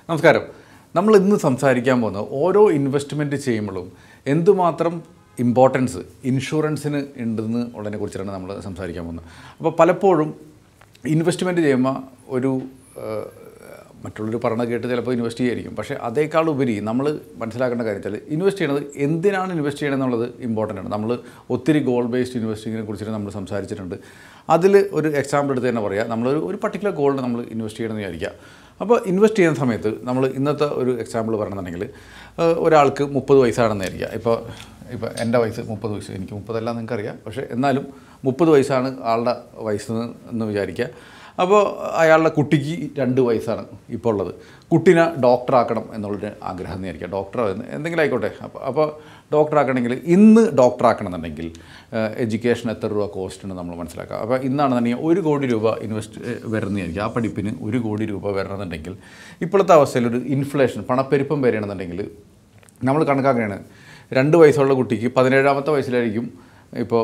നമസ്കാരം നമ്മൾ ഇന്ന് സംസാരിക്കാൻ പോകുന്നത് ഓരോ ഇൻവെസ്റ്റ്മെൻറ്റ് ചെയ്യുമ്പോഴും എന്തുമാത്രം ഇമ്പോർട്ടൻസ് ഇൻഷുറൻസിന് ഉണ്ടെന്ന് ഉള്ളതിനെ കുറിച്ചാണ് നമ്മൾ സംസാരിക്കാൻ പോകുന്നത് അപ്പോൾ പലപ്പോഴും ഇൻവെസ്റ്റ്മെൻറ്റ് ചെയ്യുമ്പോൾ ഒരു ഏഹ്, മറ്റുള്ളവർ പറഞ്ഞത് കേട്ട് ചിലപ്പോൾ ഇൻവെസ്റ്റ് ചെയ്യായിരിക്കും പക്ഷേ അതേക്കാൾ ഉപരി നമ്മൾ മനസ്സിലാക്കേണ്ട കാര്യം വെച്ചാൽ ഇൻവെസ്റ്റ് ചെയ്യണത് എന്തിനാണ് ഇൻവെസ്റ്റ് ചെയ്യണത് എന്നുള്ളത് ഇമ്പോർട്ടൻ്റ് ആണ് നമ്മൾ ഒത്തിരി ഗോൾ ബേസ്ഡ് ഇൻവെസ്റ്റിങ്ങിനെ കുറിച്ചിട്ട് നമ്മൾ സംസാരിച്ചിട്ടുണ്ട് അതിൽ ഒരു എക്സാമ്പിൾ എടുത്ത് തന്നെ പറയാം നമ്മളൊരു ഒരു പർട്ടിക്കുലർ ഗോളിന് നമ്മൾ ഇൻവെസ്റ്റ് ചെയ്യണമെന്ന് വിചാരിക്കുക അപ്പോൾ ഇൻവെസ്റ്റ് ചെയ്യുന്ന സമയത്ത് നമ്മൾ ഇന്നത്തെ ഒരു എക്സാമ്പിൾ പറയണമെന്നുണ്ടെങ്കിൽ ഏഹ്, ഒരാൾക്ക് മുപ്പത് വയസ്സാണെന്ന് വിചാരിക്കുക ഇപ്പോൾ ഇപ്പോൾ എൻ്റെ വയസ്സ് മുപ്പത് വയസ്സ് എനിക്ക് മുപ്പതല്ല നിങ്ങൾക്കറിയാം പക്ഷേ എന്നാലും മുപ്പത് വയസ്സാണ് ആളുടെ വയസ്സ് എന്ന് വിചാരിക്കുക അപ്പോൾ അയാളുടെ കുട്ടിക്ക് രണ്ട് വയസ്സാണ് ഇപ്പോൾ ഉള്ളത് കുട്ടീനെ ഡോക്ടറാക്കണം എന്നുള്ളൊരു ആഗ്രഹം വിചാരിക്കുക ഡോക്ടർ എന്തെങ്കിലും ആയിക്കോട്ടെ അപ്പോൾ അപ്പോൾ ഡോക്ടറാക്കണമെങ്കിൽ ഇന്ന് ഡോക്ടറാക്കണം എന്നുണ്ടെങ്കിൽ എഡ്യൂക്കേഷൻ എത്ര രൂപ കോസ്റ്റ് ഉണ്ട് നമ്മൾ മനസ്സിലാക്കുക അപ്പോൾ ഇന്നാണെന്നുണ്ടെങ്കിൽ ഒരു കോടി രൂപ ഇൻവെസ്റ്റ് വരുന്നതായിരിക്കും ആ പഠിപ്പിന് ഒരു കോടി രൂപ വരണമെന്നുണ്ടെങ്കിൽ ഇപ്പോഴത്തെ അവസ്ഥയിൽ ഒരു ഇൻഫ്ലേഷൻ പണപ്പെരുപ്പം വരികയാണെന്നുണ്ടെങ്കിൽ നമ്മൾ കണക്കാക്കുകയാണ് രണ്ട് വയസ്സുള്ള കുട്ടിക്ക് പതിനേഴാമത്തെ വയസ്സിലായിരിക്കും ഇപ്പോൾ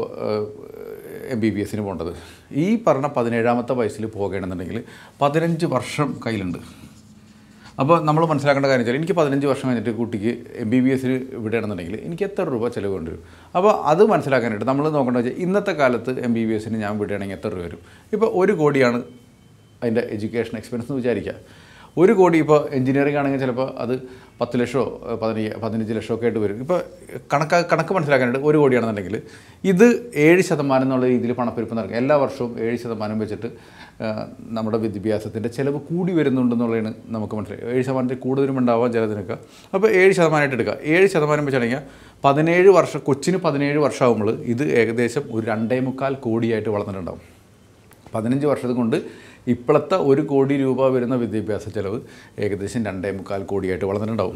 എം ബി ബി എസിന് പോകേണ്ടത് ഈ പറഞ്ഞ പതിനേഴാമത്തെ വയസ്സിൽ പോകണമെന്നുണ്ടെങ്കിൽ പതിനഞ്ച് വർഷം കയ്യിലുണ്ട് അപ്പോൾ നമ്മൾ മനസ്സിലാക്കേണ്ട കാര്യം വെച്ചാൽ എനിക്ക് പതിനഞ്ച് വർഷം കഴിഞ്ഞിട്ട് കുട്ടിക്ക് എം ബി ബി എസിൽ വിടുകയാണെന്നുണ്ടെങ്കിൽ എനിക്ക് എത്ര രൂപ ചിലവ് കൊണ്ടുവരും അപ്പോൾ അത് മനസ്സിലാക്കാനായിട്ട് നമ്മൾ നോക്കേണ്ടത് വെച്ചാൽ ഇന്നത്തെ കാലത്ത് എം ബി ബി എസിന് ഞാൻ വിടുകയാണെങ്കിൽ എത്ര രൂപ വരും ഇപ്പോൾ ഒരു കോടിയാണ് അതിൻ്റെ എഡ്യൂക്കേഷൻ എക്സ്പെൻസ് എന്ന് വിചാരിക്കുക ഒരു കോടി ഇപ്പോൾ എഞ്ചിനീയറിംഗ് ആണെങ്കിൽ ചിലപ്പോൾ അത് പത്ത് ലക്ഷമോ ഏഹ്, പതിനയ്യ പതിനഞ്ച് ലക്ഷമോ ഒക്കെ ആയിട്ട് വരും ഇപ്പോൾ കണക്ക് കണക്ക് മനസ്സിലാക്കാനായിട്ട് ഒരു കോടിയാണെന്നുണ്ടെങ്കിൽ ഇത് ഏഴ് ശതമാനം എന്നുള്ള രീതിയിൽ പണപ്പെരുപ്പം നടക്കുക എല്ലാ വർഷവും ഏഴ് ശതമാനം വെച്ചിട്ട് ഏഹ്, നമ്മുടെ വിദ്യാഭ്യാസത്തിൻ്റെ ചിലവ് കൂടി വരുന്നുണ്ടെന്നുള്ളതാണ് നമുക്ക് മനസ്സിലായി ഏഴ് ശതമാനത്തിൽ കൂടുതലും ഉണ്ടാവാൻ ചിലതിനൊക്കെ അപ്പോൾ ഏഴ് ശതമാനമായിട്ട് എടുക്കുക ഏഴ് ശതമാനം വെച്ചാണെങ്കിൽ പതിനേഴ് വർഷം കൊച്ചിന് പതിനേഴ് വർഷമാകുമ്പോൾ ഇത് ഏകദേശം ഒരു രണ്ടേ മുക്കാൽ കോടിയായിട്ട് വളർന്നിട്ടുണ്ടാവും പതിനഞ്ച് വർഷം കൊണ്ട് ഇപ്പോഴത്തെ ഒരു കോടി രൂപ വരുന്ന വിദ്യാഭ്യാസ ചെലവ് ഏകദേശം രണ്ടേ മുക്കാൽ കോടിയായിട്ട് വളർന്നിട്ടുണ്ടാവും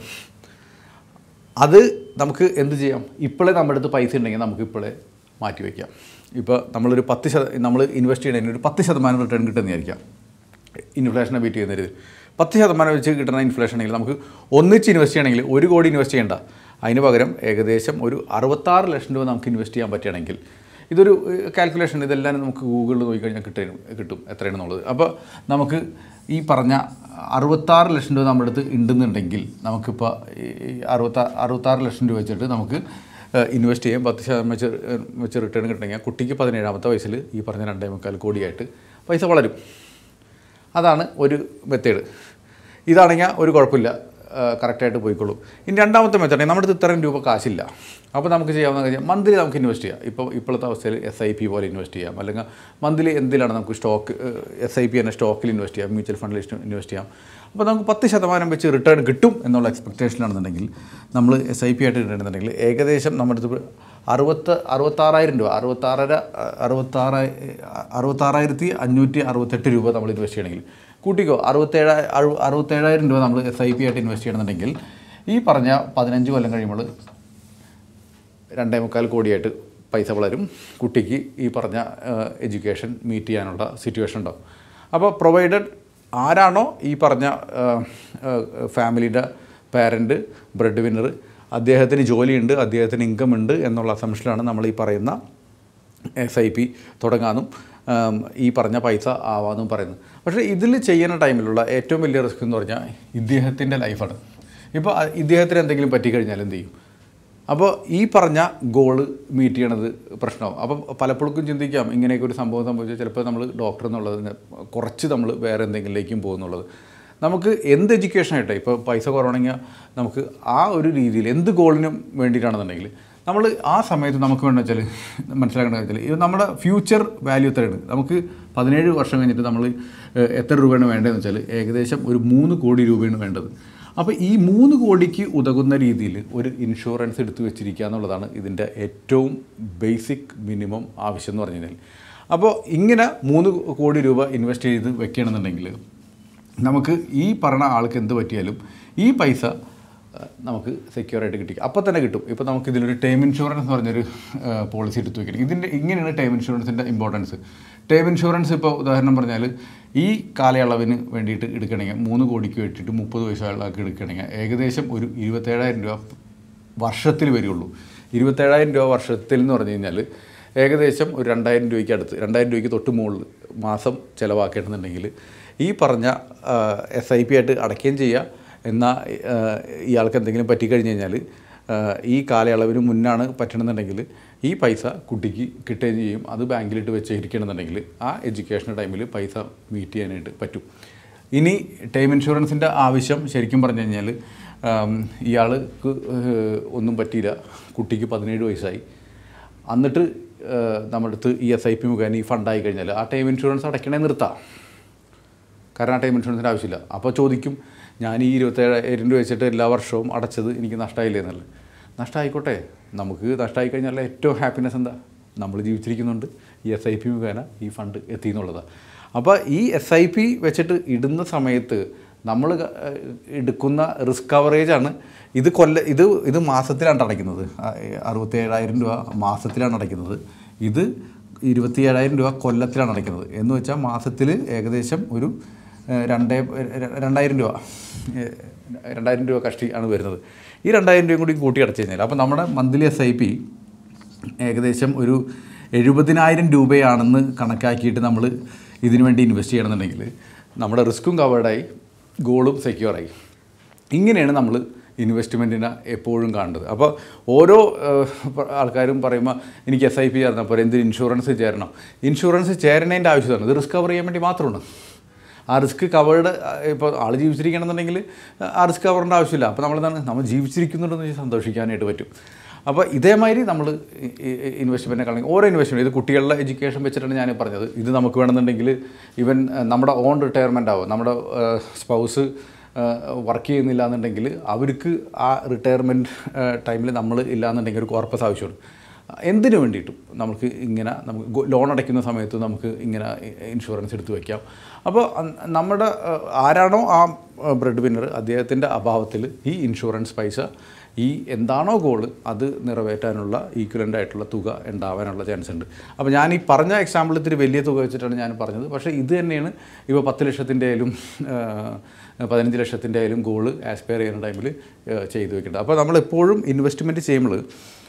അത് നമുക്ക് എന്ത് ചെയ്യാം ഇപ്പോഴേ നമ്മുടെ അടുത്ത് പൈസ ഉണ്ടെങ്കിൽ നമുക്ക് ഇപ്പോഴേ മാറ്റി വയ്ക്കാം ഇപ്പോൾ നമ്മളൊരു പത്ത് ശത നമ്മൾ ഇൻവെസ്റ്റ് ചെയ്യണമെങ്കിൽ ഒരു പത്ത് ശതമാനം റിട്ടേൺ കിട്ടുമെന്ന് വിചാരിക്കാം ഇൻഫ്ലേഷനെ ബീറ്റ് ചെയ്യുന്ന രീതിയിൽ പത്ത് ശതമാനം വെച്ച് കിട്ടുന്ന ഇൻഫ്ലേഷൻ ആണെങ്കിൽ നമുക്ക് ഒന്നിച്ച് ഇൻവെസ്റ്റ് ചെയ്യണമെങ്കിൽ ഒരു കോടി ഇൻവെസ്റ്റ് ചെയ്യേണ്ട അതിന് പകരം ഏകദേശം ഒരു അറുപത്താറ് ലക്ഷം രൂപ നമുക്ക് ഇൻവെസ്റ്റ് ചെയ്യാൻ പറ്റുകയാണെങ്കിൽ ഇതൊരു കാൽക്കുലേഷൻ ഇതെല്ലാം നമുക്ക് ഗൂഗിളിൽ നോക്കിക്കഴിഞ്ഞാൽ കിട്ടും കിട്ടും എത്രയാണെന്നുള്ളത് അപ്പോൾ നമുക്ക് ഈ പറഞ്ഞ അറുപത്താറ് ലക്ഷം രൂപ നമ്മുടെ അടുത്ത് ഉണ്ടെന്നുണ്ടെങ്കിൽ നമുക്കിപ്പോൾ ഈ അറുപത്താ അറുപത്താറ് ലക്ഷം രൂപ വെച്ചിട്ട് നമുക്ക് ഇൻവെസ്റ്റ് ചെയ്യാൻ പത്ത് ശതമാനം വെച്ച് വെച്ച് റിട്ടേൺ കിട്ടണമെങ്കിൽ കുട്ടിക്ക് പതിനേഴാമത്തെ വയസ്സിൽ ഈ പറഞ്ഞ രണ്ടേ മുക്കാൽ കോടിയായിട്ട് പൈസ വളരും അതാണ് ഒരു മെത്തേഡ് ഇതാണെങ്കിൽ ഒരു കുഴപ്പമില്ല കറക്റ്റായിട്ട് പോയിക്കോളും ഇനി രണ്ടാമത്തെ മെത്തേഡ് നമ്മുടെ അടുത്ത് ഇത്രയും രൂപ കാശില്ല അപ്പോൾ നമുക്ക് ചെയ്യാവുന്ന കാര്യം മന്ത്ലി നമുക്ക് ഇൻവെസ്റ്റ് ചെയ്യാം ഇപ്പോൾ ഇപ്പോഴത്തെ അവസ്ഥയിൽ എസ് ഐ പി പോലെ ഇൻവെസ്റ്റ് ചെയ്യാം അല്ലെങ്കിൽ മന്ത്ലി എന്തിലാണ് നമുക്ക് സ്റ്റോക്ക് എസ് ഐ പി തന്നെ സ്റ്റോക്കിൽ ഇൻവെസ്റ്റ് ചെയ്യാം മ്യൂച്വൽ ഫണ്ടിൽ ഇൻവെസ്റ്റ് ചെയ്യാം അപ്പോൾ നമുക്ക് പത്ത് ശതമാനം വെച്ച് റിട്ടേൺ കിട്ടും എന്നുള്ള എക്സ്പെക്റ്റേഷനാണെന്നുണ്ടെങ്കിൽ നമ്മൾ എസ് ഐ പി ആയിട്ട് ഇടണമെന്നുണ്ടെങ്കിൽ ഏകദേശം നമ്മുടെ അടുത്ത് അറുപത്ത് അറുപത്താറായിരം രൂപ അറുപത്താറര അറുപത്താറ് അറുപത്താറായിരത്തി അഞ്ഞൂറ്റി അറുപത്തെട്ട് രൂപ നമ്മൾ ഇൻവെസ്റ്റ് ചെയ്യണമെങ്കിൽ കൂട്ടിക്കോ അറുപത്തേഴ് അറു- അറുപത്തേഴായിരം രൂപ നമ്മൾ എസ് ഐ പി ആയിട്ട് ഇൻവെസ്റ്റ് ചെയ്യണമെന്നുണ്ടെങ്കിൽ ഈ പറഞ്ഞ പതിനഞ്ച് കൊല്ലം കഴിയുമ്പോൾ രണ്ടേ മുക്കാൽ കോടിയായിട്ട് പൈസ വളരും കുട്ടിക്ക് ഈ പറഞ്ഞ എഡ്യൂക്കേഷൻ മീറ്റ് ചെയ്യാനുള്ള സിറ്റുവേഷൻ ഉണ്ടാവും അപ്പോൾ പ്രൊവൈഡഡ് ആരാണോ ഈ പറഞ്ഞ ഫാമിലിയുടെ പാരൻറ്റ് ബ്രെഡ് വിന്നർ അദ്ദേഹത്തിന് ജോലിയുണ്ട് അദ്ദേഹത്തിന് ഇൻകം ഉണ്ട് എന്നുള്ള അസംഷനിലാണ് നമ്മൾ ഈ പറയുന്ന എസ് ഐ പി തുടങ്ങാനും ആം, ഈ പറഞ്ഞ പൈസ ആവാമെന്നും പറയുന്നത് പക്ഷേ ഇതിൽ ചെയ്യുന്ന ടൈമിലുള്ള ഏറ്റവും വലിയ റിസ്ക് എന്ന് പറഞ്ഞാൽ ഇദ്ദേഹത്തിൻ്റെ ലൈഫാണ് ഇപ്പോൾ അ- ഇദ്ദേഹത്തിന് എന്തെങ്കിലും പറ്റിക്കഴിഞ്ഞാൽ എന്ത് ചെയ്യും അപ്പോൾ ഈ പറഞ്ഞ ഗോള് മീറ്റ് ചെയ്യണത് പ്രശ്നമാവും അപ്പോൾ പലപ്പോഴും ചിന്തിക്കാം ഇങ്ങനെയൊക്കെ ഒരു സംഭവം സംഭവിച്ചാൽ ചിലപ്പോൾ നമ്മൾ ഡോക്ടർ എന്നുള്ളതിന് കുറച്ച് നമ്മൾ വേറെ എന്തെങ്കിലേക്കും പോകുന്നുള്ളത് നമുക്ക് എന്ത് എഡ്യൂക്കേഷൻ ആയിട്ടെ ഇപ്പോൾ പൈസ കുറവാണെങ്കിൽ നമുക്ക് ആ ഒരു രീതിയിൽ എന്ത് ഗോളിനും വേണ്ടിയിട്ടാണെന്നുണ്ടെങ്കിൽ നമ്മൾ ആ സമയത്ത് നമുക്ക് വേണ്ട വെച്ചാൽ മനസ്സിലാക്കേണ്ട വെച്ചാൽ ഇത് നമ്മുടെ ഫ്യൂച്ചർ വാല്യൂ എത്രയാണ് നമുക്ക് പതിനേഴ് വർഷം കഴിഞ്ഞിട്ട് നമ്മൾ ഏഹ്, എത്ര രൂപയാണ് വേണ്ടതെന്ന് വെച്ചാൽ ഏകദേശം ഒരു മൂന്ന് കോടി രൂപയാണ് വേണ്ടത് അപ്പോൾ ഈ മൂന്ന് കോടിക്ക് ഉതകുന്ന രീതിയിൽ ഒരു ഇൻഷുറൻസ് എടുത്തു വെച്ചിരിക്കുക എന്നുള്ളതാണ് ഇതിൻ്റെ ഏറ്റവും ബേസിക് മിനിമം ആവശ്യം എന്ന് പറഞ്ഞു കഴിഞ്ഞാൽ അപ്പോൾ ഇങ്ങനെ മൂന്ന് കോടി രൂപ ഇൻവെസ്റ്റ് ചെയ്ത് വെക്കുകയാണെന്നുണ്ടെങ്കിൽ നമുക്ക് ഈ പറഞ്ഞ ആൾക്ക് എന്ത് പറ്റിയാലും ഈ പൈസ അഹ്, നമുക്ക് സെക്യൂർ ആയിട്ട് കിട്ടി അപ്പോൾ തന്നെ കിട്ടും ഇപ്പോൾ നമുക്ക് ഇതിലൊരു ടേം ഇൻഷുറൻസ് എന്ന് പറഞ്ഞൊരു പോളിസി എടുത്ത് വെക്കണം ഇതിൻ്റെ ഇങ്ങനെയാണ് ടേം ഇൻഷുറൻസിൻ്റെ ഇമ്പോർട്ടൻസ് ടേം ഇൻഷുറൻസ് ഇപ്പോൾ ഉദാഹരണം പറഞ്ഞാൽ ഈ കാലയളവിന് വേണ്ടിയിട്ട് എടുക്കണമെങ്കിൽ മൂന്ന് കോടിക്ക് വേണ്ടിയിട്ട് മുപ്പത് വയസ്സുകാർക്ക് എടുക്കണമെങ്കിൽ ഏകദേശം ഒരു ഇരുപത്തേഴായിരം രൂപ വർഷത്തിൽ വരികയുള്ളൂ ഇരുപത്തേഴായിരം രൂപ വർഷത്തിൽ എന്ന് പറഞ്ഞു കഴിഞ്ഞാൽ ഏകദേശം ഒരു രണ്ടായിരം രൂപയ്ക്ക് അടുത്ത് രണ്ടായിരം രൂപയ്ക്ക് തൊട്ട് മുകളിൽ മാസം ചിലവാക്കേണ്ടതുണ്ടെങ്കിൽ ഈ പറഞ്ഞ എസ് ഐ പി ആയിട്ട് അടയ്ക്കുകയും ചെയ്യുക എന്നാൽ ഇയാൾക്ക് എന്തെങ്കിലും പറ്റിക്കഴിഞ്ഞ് കഴിഞ്ഞാൽ ഈ കാലയളവിന് മുന്നാണ് പറ്റണമെന്നുണ്ടെങ്കിൽ ഈ പൈസ കുട്ടിക്ക് കിട്ടുകയും ചെയ്യും അത് ബാങ്കിലിട്ട് വെച്ച് ഇരിക്കണമെന്നുണ്ടെങ്കിൽ ആ എഡ്യൂക്കേഷൻ ടൈമിൽ പൈസ മീറ്റ് ചെയ്യാനായിട്ട് പറ്റും ഇനി ടൈം ഇൻഷുറൻസിൻ്റെ ആവശ്യം ശരിക്കും പറഞ്ഞു കഴിഞ്ഞാൽ ഇയാൾക്ക് ഏഹ്, ഒന്നും പറ്റിയില്ല കുട്ടിക്ക് പതിനേഴ് വയസ്സായി എന്നിട്ട് ഏഹ്, നമ്മുടെ അടുത്ത് ഇ എസ് ഐ പി മുഖേന ഈ ഫണ്ടായി കഴിഞ്ഞാൽ ആ ടൈം ഇൻഷുറൻസ് അടയ്ക്കണേ നിർത്താം കാരണം ആ ടൈം ഇൻഷുറൻസിൻ്റെ ആവശ്യമില്ല അപ്പോൾ ചോദിക്കും ഞാൻ ഈ ഇരുപത്തേഴായിരം രൂപ വെച്ചിട്ട് എല്ലാ വർഷവും അടച്ചത് എനിക്ക് നഷ്ടമായില്ലേ എന്നുള്ളത് നഷ്ടമായിക്കോട്ടെ നമുക്ക് നഷ്ടമായി കഴിഞ്ഞാൽ ഏറ്റവും ഹാപ്പിനെസ് എന്താ നമ്മൾ ജീവിച്ചിരിക്കുന്നുണ്ട് ഈ എസ് ഐ പി മുഖേന ഈ ഫണ്ട് എത്തി എന്നുള്ളതാണ് അപ്പോൾ ഈ എസ് ഐ പി വെച്ചിട്ട് ഇടുന്ന സമയത്ത് നമ്മൾ എടുക്കുന്ന റിസ്ക് കവറേജാണ് ഇത് കൊല്ല ഇത് ഇത് മാസത്തിലാണ് അടയ്ക്കുന്നത് അറുപത്തേഴായിരം രൂപ മാസത്തിലാണ് അടയ്ക്കുന്നത് ഇത് ഇരുപത്തി ഏഴായിരം രൂപ കൊല്ലത്തിലാണ് അടയ്ക്കുന്നത് എന്ന് വെച്ചാൽ മാസത്തിൽ ഏകദേശം ഒരു ഏഹ്, രണ്ടേ ര- രണ്ടായിരം രൂപ ഏഹ്, രണ്ടായിരം രൂപ കഷ്ടി ആണ് വരുന്നത് ഈ രണ്ടായിരം രൂപയും കൂടി കൂട്ടി അടച്ചു കഴിഞ്ഞാൽ അപ്പോൾ നമ്മുടെ മന്ത്ലി എസ് ഐ പി ഏകദേശം ഒരു എഴുപതിനായിരം രൂപയാണെന്ന് കണക്കാക്കിയിട്ട് നമ്മൾ ഇതിനു വേണ്ടി ഇൻവെസ്റ്റ് ചെയ്യണമെന്നുണ്ടെങ്കിൽ നമ്മുടെ റിസ്ക്കും കവേർഡായി ഗോളും സെക്യൂറായി ഇങ്ങനെയാണ് നമ്മൾ ഇൻവെസ്റ്റ്മെൻറ്റിനെ എപ്പോഴും കാണേണ്ടത് അപ്പോൾ ഓരോ ഏഹ്, പ- ആൾക്കാരും പറയുമ്പോൾ എനിക്ക് എസ് ഐ പി ചേർന്നാൽ അപ്പോൾ എന്തിന് ഇൻഷുറൻസ് ചേരണം ഇൻഷുറൻസ് ചേരണേൻ്റെ ആവശ്യമാണ് ഇത് റിസ്ക് കവർ ചെയ്യാൻ വേണ്ടി മാത്രമാണ് ആ റിസ്ക് കവേർഡ് ഇപ്പോൾ ആൾ ജീവിച്ചിരിക്കണമെന്നുണ്ടെങ്കിൽ ആ റിസ്ക് കവറിൻ്റെ ആവശ്യമില്ല അപ്പോൾ നമ്മളെന്താണ് നമ്മൾ ജീവിച്ചിരിക്കുന്നുണ്ടെന്ന് വെച്ചാൽ സന്തോഷിക്കാനായിട്ട് പറ്റും അപ്പോൾ ഇതേമാതിരി നമ്മൾ ഇൻവെസ്റ്റ്മെൻറ്റിനെ കളഞ്ഞു ഓരോ ഇൻവെസ്റ്റ്മെൻറ്റ് ഇത് കുട്ടികളുടെ എഡ്യൂക്കേഷൻ വെച്ചിട്ടാണ് ഞാൻ പറഞ്ഞത് ഇത് നമുക്ക് വേണമെന്നുണ്ടെങ്കിൽ ഇവൻ നമ്മുടെ ഓൺ റിട്ടയർമെൻ്റ് ആവും നമ്മുടെ സ്പൗസ് വർക്ക് ചെയ്യുന്നില്ല എന്നുണ്ടെങ്കിൽ അവർക്ക് ആ റിട്ടയർമെൻറ്റ് ടൈമിൽ നമ്മൾ ഇല്ലാന്നുണ്ടെങ്കിൽ ഒരു കോർപ്പസ് ആവശ്യമുണ്ട് എന്തിനു വേണ്ടിയിട്ടും നമുക്ക് ഇങ്ങനെ നമുക്ക് ഗോ- ലോൺ അടയ്ക്കുന്ന സമയത്ത് നമുക്ക് ഇങ്ങനെ ഇ- ഇൻഷുറൻസ് എടുത്ത് വയ്ക്കാം അപ്പോൾ അ- നമ്മുടെ അഹ്, ആരാണോ ആ ബ്രെഡ് വിന്നർ അദ്ദേഹത്തിൻ്റെ അഭാവത്തിൽ ഈ ഇൻഷുറൻസ് പൈസ ഈ എന്താണോ ഗോള് അത് നിറവേറ്റാനുള്ള ഈക്വലൻ്റ് ആയിട്ടുള്ള തുക ഉണ്ടാവാനുള്ള ചാൻസ് ഉണ്ട് അപ്പോൾ ഞാൻ ഈ പറഞ്ഞ എക്സാമ്പിൾ ഇത്തിരി വലിയ തുക വെച്ചിട്ടാണ് ഞാൻ പറഞ്ഞത് പക്ഷേ ഇത് തന്നെയാണ് ഇപ്പോൾ പത്ത് ലക്ഷത്തിൻ്റെ ആയാലും പതിനഞ്ച് ലക്ഷത്തിൻ്റെ ആയാലും ഗോള് ആസ്പയർ ചെയ്യുന്ന ടൈമിൽ ചെയ്തു വെക്കേണ്ടത് അപ്പോൾ നമ്മളെപ്പോഴും ഇൻവെസ്റ്റ്മെൻറ്റ് ചെയ്യുമ്പോൾ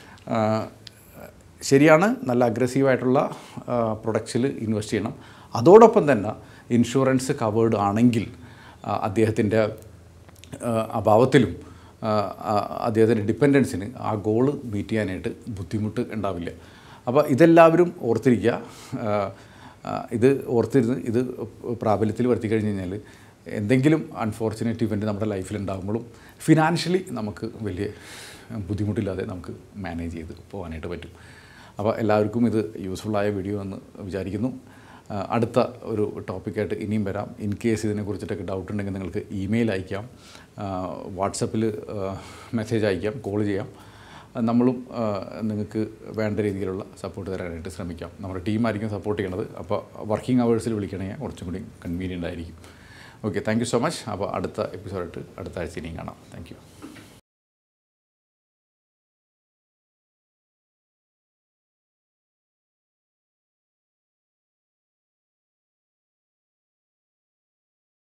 ശരിയാണ് നല്ല അഗ്രസീവായിട്ടുള്ള പ്രൊഡക്ട്സിൽ ഇൻവെസ്റ്റ് ചെയ്യണം അതോടൊപ്പം തന്നെ ഇൻഷുറൻസ് കവേർഡ് ആണെങ്കിൽ അദ്ദേഹത്തിൻ്റെ അഭാവത്തിലും ആ, ആ, അദ്ദേഹത്തിൻ്റെ ഡിപ്പെൻഡൻസിന് ആ ഗോള് മീറ്റ് ചെയ്യാനായിട്ട് ബുദ്ധിമുട്ട് ഉണ്ടാവില്ല അപ്പോൾ ഇതെല്ലാവരും ഓർത്തിരിക്കുക ആ, ആ, ഇത് ഓർത്തിരുന്ന് ഇത് പ്രാബല്യത്തിൽ വരുത്തി കഴിഞ്ഞ് കഴിഞ്ഞാൽ എന്തെങ്കിലും അൺഫോർച്ചുനേറ്റ് ഇവൻ്റ് നമ്മുടെ ലൈഫിൽ ഉണ്ടാകുമ്പോഴും ഫിനാൻഷ്യലി നമുക്ക് വലിയ ബുദ്ധിമുട്ടില്ലാതെ നമുക്ക് മാനേജ് ചെയ്ത് പോകാനായിട്ട് പറ്റും അപ്പോൾ എല്ലാവർക്കും ഇത് യൂസ്ഫുള്ളായ വീഡിയോ എന്ന് വിചാരിക്കുന്നു ആ, അടുത്ത ഒരു ടോപ്പിക്കായിട്ട് ഇനിയും വരാം ഇൻ കേസ് ഇതിനെക്കുറിച്ചിട്ടൊക്കെ ഡൗട്ട് ഉണ്ടെങ്കിൽ നിങ്ങൾക്ക് ഇമെയിൽ അയക്കാം വാട്സപ്പിൽ മെസ്സേജ് അയക്കാം കോൾ ചെയ്യാം ആ, നമ്മളും ആ, നിങ്ങൾക്ക് വേണ്ട രീതിയിലുള്ള സപ്പോർട്ട് തരാനായിട്ട് ശ്രമിക്കാം നമ്മുടെ ടീമായിരിക്കും സപ്പോർട്ട് ചെയ്യണത് അപ്പോൾ വർക്കിംഗ് അവേഴ്സിൽ വിളിക്കണമെങ്കിൽ കുറച്ചും കൂടി കൺവീനിയൻ്റ് ആയിരിക്കും okay thank you so much അപ്പോൾ അടുത്ത എപ്പിസോഡായിട്ട് അടുത്ത ആഴ്ച ഇനിയും കാണാം താങ്ക് യു